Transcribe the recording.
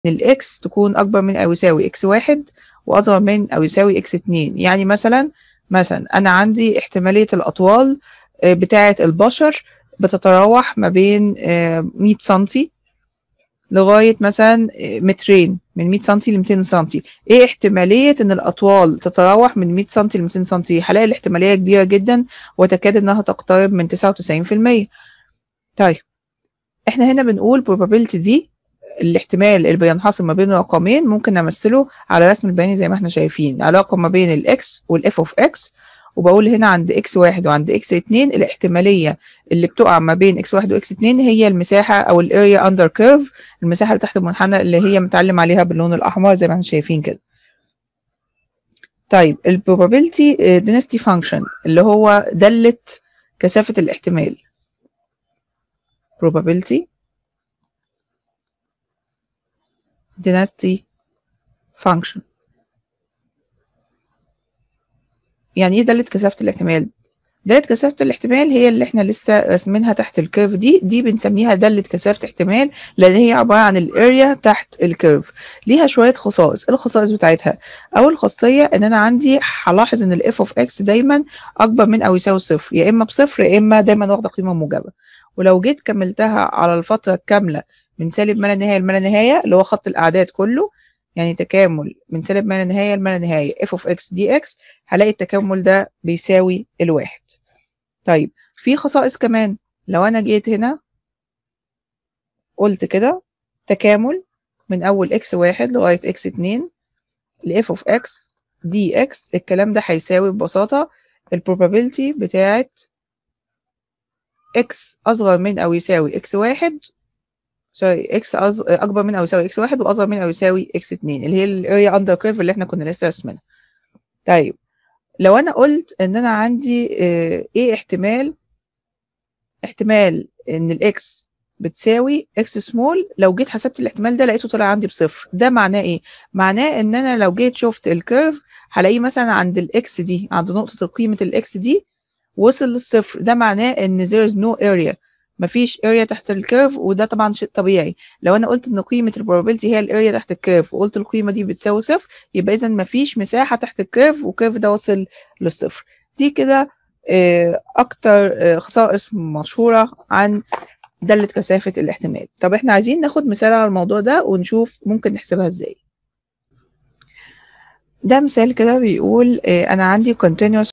الإكس تكون أكبر من أو يساوي إكس واحد وأصغر من أو يساوي إكس اتنين يعني مثلا مثلا أنا عندي احتمالية الأطوال آه، بتاعة البشر بتتراوح ما بين مية سنتي لغاية مثلا آه، مترين من 100 سنتي ل 200 سنتي ايه احتمالية ان الاطوال تتراوح من 100 سنتي ل 200 سنتي هلاقي الاحتمالية كبيرة جدا وتكاد انها تقترب من 99% طيب احنا هنا بنقول probability دي الاحتمال اللي بينحصر ما بين رقمين ممكن نمثله على رسم البياني زي ما احنا شايفين علاقة ما بين الاكس والاف اوف اكس وبقول هنا عند اكس واحد وعند اكس اتنين الاحتمالية اللي بتقع ما بين اكس واحد واكس اتنين هي المساحة او الاريا اندر كيرف المساحة اللي تحت المنحنى اللي هي متعلم عليها باللون الاحمر زي ما احنا شايفين كده طيب ال probability density function اللي هو دالة كثافة الاحتمال probability density function يعني ايه دالة كثافة الاحتمال دالة كثافة الاحتمال هي اللي احنا لسه راسمينها تحت الكيرف دي دي بنسميها دالة كثافة احتمال لان هي عبارة عن الاريا تحت الكيرف ليها شوية خصائص ايه الخصائص بتاعتها اول خاصية ان انا عندي هلاحظ ان الاف اوف اكس دايما اكبر من او يساوي صفر يا اما بصفر يا اما دايما واخدة قيمة موجبة ولو جيت كملتها على الفترة الكاملة من سالب ما لا نهاية لما لا نهاية اللي هو خط الأعداد كله يعني تكامل من سالب ما لا نهاية لما لا نهاية f of x dx هلاقي التكامل ده بيساوي الواحد طيب في خصائص كمان لو أنا جيت هنا قلت كده تكامل من أول x واحد لغاية x اتنين ل f of x dx الكلام ده هيساوي ببساطة ال probability بتاعت x أصغر من أو يساوي x واحد سوري اكس أز... اكبر من او يساوي اكس واحد واصغر من او يساوي اكس اتنين اللي هي الاريا اندر كيرف اللي احنا كنا لسه راسمينها طيب لو انا قلت ان انا عندي اه ايه احتمال احتمال ان الاكس بتساوي اكس سمول لو جيت حسبت الاحتمال ده لقيته طلع عندي بصفر ده معناه ايه معناه ان انا لو جيت شفت الكيرف هلاقيه مثلا عند الاكس دي عند نقطة قيمة الاكس دي وصل للصفر ده معناه ان there is no area مفيش اريا تحت الكيرف وده طبعا شيء طبيعي لو انا قلت ان قيمه البروبابيلتي هي الاريا تحت الكيرف وقلت القيمه دي بتساوي صفر يبقى اذا مفيش مساحه تحت الكيرف والكيرف ده وصل للصفر دي كده اكتر خصائص مشهوره عن دالة كثافة الاحتمال طب احنا عايزين ناخد مثال على الموضوع ده ونشوف ممكن نحسبها ازاي ده مثال كده بيقول انا عندي continuous